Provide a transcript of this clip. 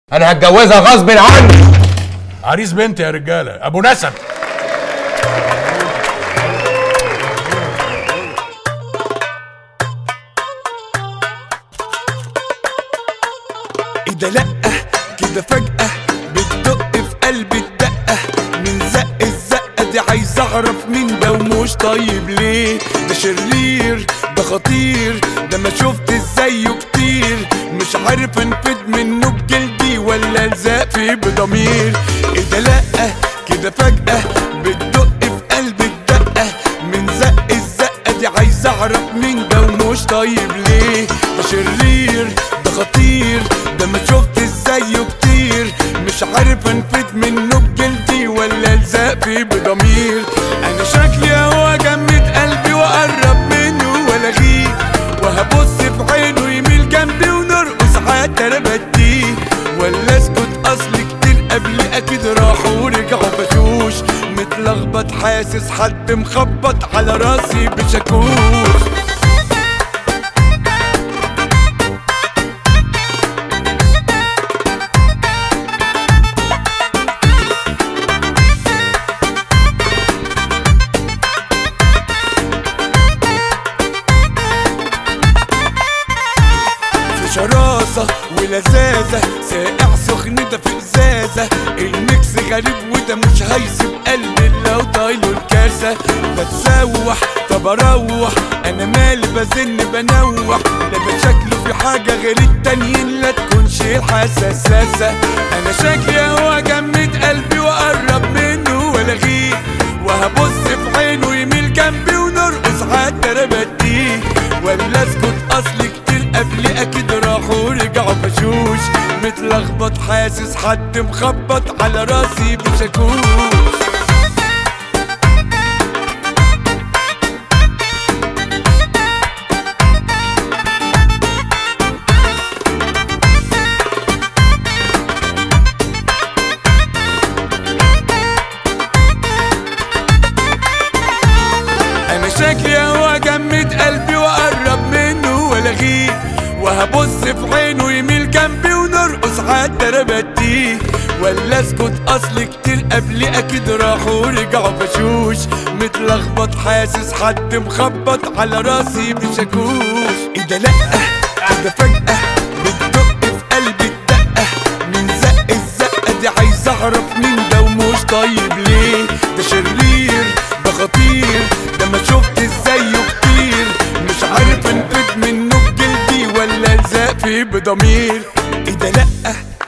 انا هتجوزها غصب عني عريس بنت يا رجاله ابو نسب ايه ده لأ كده فجأة بتدق في قلبي الدقة من زق الزقة دي عايز اعرف مين ده ومش طيب ليه ده شرير ده خطير ده ما شفت زيه كتير مش عارف انفد منه بجلدي ولا الزق فيه بضمير ايه ده لأ كده فجأة بتدق في قلبي الدقة من زق الزقة دي عايز اعرف مين ده ومش طيب ليه ده شرير ده خطير ده ما شفت زيه كتير مش عارف انفد منه بجلدي ولا الزق فيه بضمير انا شكلي هو جمد قلبي واقرب منه والغيه وهبص في عينه يميل جنبي ونرقص حتى انا بديه ولا اسكت اصل كتير قبل اكيد راحوا ورجعوا بشوش متلخبط حاسس حد مخبط على راسي بشاكوش في شراسة ولذاذة ساقع سخن ده في ازازة الميكس غريب وده مش هيسيب قلبي لو طايله الكاسة بتسوح طب اروح انا مالي بزن بنوح لا ده شكله في حاجة غير التانيين لا تكونش الحساساسة انا شكلي هو جمد قلبي واقرب منه والغيه وهبص في عينه يميل جنبي ونرقص حتى انا بديه ولا اسكت اصل كتير قبل اكيد راحوا ورجعوا فشوش متلخبط حاسس حد مخبط على راسي بشاكوش انا شكلي هو جمد قلبي واقرب منه والغيه وهبص في عينه يميل جنبي ونرقص حتى انا بديه ولا اسكت اصل كتير قبل اكيد راحوا ورجعوا فشوش متلخبط حاسس حد مخبط على راسي بشاكوش ايه ده لأ كده فجأة بتدق في قلبي الدقة من زق الزقة دي عايز اعرف مين ده ومش طيب ليه ده شرير ده خطير ده ما شفت زيه كتير مش عارف انفد منه بجلدي ولا الزق فيه بضمير ايه ده لأ